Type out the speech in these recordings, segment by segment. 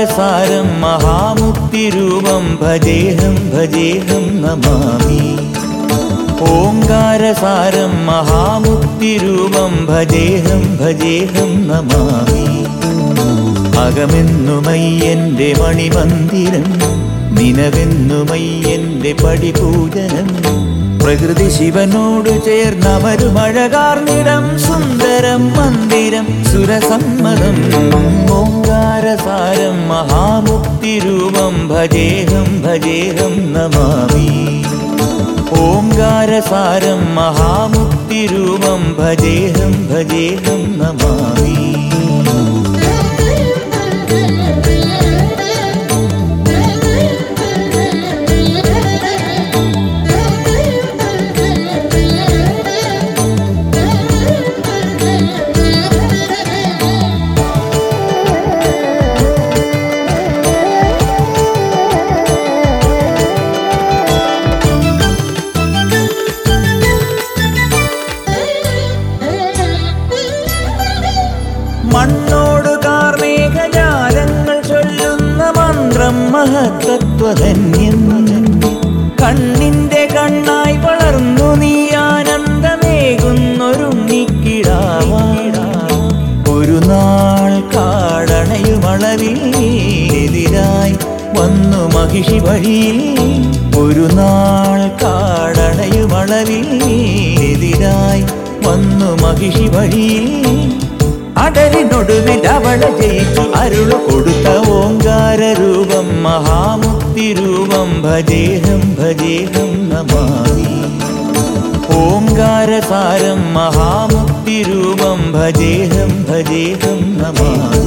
ഓങ്കാരസാരം മഹാമുക്തിരൂപം ഭജേഹം ഭജേഹം നമാമി ഓങ്കാരസാരം മഹാമുക്തിരൂപം ഭജേഹം ഭജേഹം നമാമി അകമെന്നുമയ്യന്റെ മണിമന്ദിരം നിനവെന്നുമയ്യന്റെ പടിപൂജനം പ്രകൃതി ശിവനോട് ചേർന്നമരുമഴകാർന്നിടം സുന്ദരം മന്ദിരം സുരസമ്മതം ഓങ്കാരസാരം മഹാമുക്തിരൂപം ഭജേഹം ഭജേഹം നമാമി ഓങ്കാരസാരം മഹാമുക്തിരൂപം ഭജേഹം ഭജേഹം നമാമി മണ്ണോട് കാർമേഘജാലങ്ങൾ ചൊല്ലുന്ന മന്ത്രം മഹത്തത്വധന്യം കണ്ണിന്റെ കണ്ണായി വളർന്നു നീ ആനന്ദമേകുന്നൊരുണ്ണിക്കിടാവാട ഒരു നാൾ കാടണയുമളവിൽ എതിരായി വന്നു മഹിഷി വഴിയിൽ ഒരു നാൾ കാടണയുമളവിൽ എതിരായി വന്നു മഹിഷി വഴിയിൽ അടലിനൊടുവിൽ അവളെ ജയിച്ചു അരുളു കൊടുത്ത ഓങ്കാര രൂപം മഹാമുക്തി രൂപം ഭജേഹം ഭജേഹം നമാമി ഓങ്കാരസാരം മഹാമുക്തി രൂപം ഭജേഹം ഭജേഹം നമാമി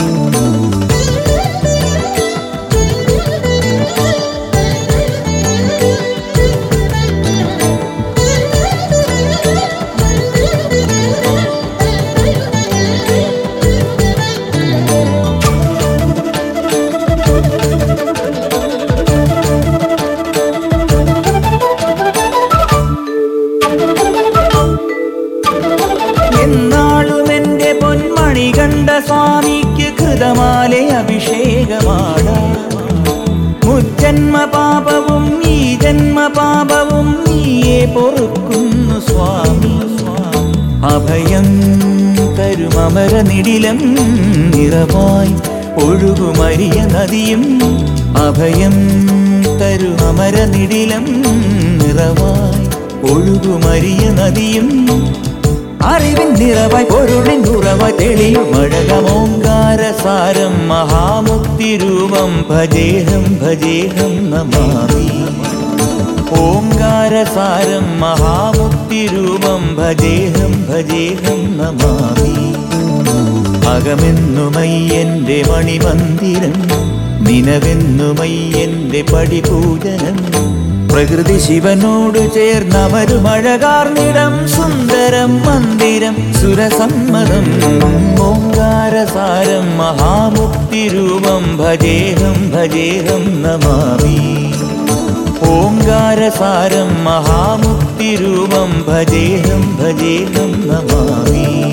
എന്നാളും എന്റെ പൊന്മണി കണ്ട സ്വാമിക്ക് കൃതമാലെ അഭിഷേകമാട മുജ്ജന്മ പാപവും ഈ ജന്മ പാപവും നീയെ പൊറുക്കുന്നു സ്വാമി അഭയം തരുമമര നിടിലം നിറവായി ഒഴുകുമരിയ നദിയും അഭയം തരുമമര നിടിലം നിറവായി ഒഴുകുമരിയ നദിയും അറിവിൻ നിറവായി പൊരുളിൻ ഉറവായി തെളിയും അഴകമോങ്കാരസാരം മഹാമുക്തി രൂപം ഭജേഹം ഭജേഹം നമാമി ഓങ്കാരസാരം മഹാമുക്തി രൂപം ഭജേഹം ഭജേഹം നമാമി അകമെന്നുമയ്യന്റെ മണിമന്ദിരം നിനവെന്നുമയ്യന്റെ പടിപൂജനം പ്രകൃതി ശിവനോട് ചേർന്നമരുമഴകാർന്നിടം സുന്ദരം മന്ദിരം സുരസമ്മതം ഓങ്കാരസാരം മഹാമുക്തിരൂപം ഭജേഹം ഭജേഹം നമാമി ഓങ്കാരസാരം മഹാമുക്തിരൂപം ഭജേഹം ഭജേഹം നമാമി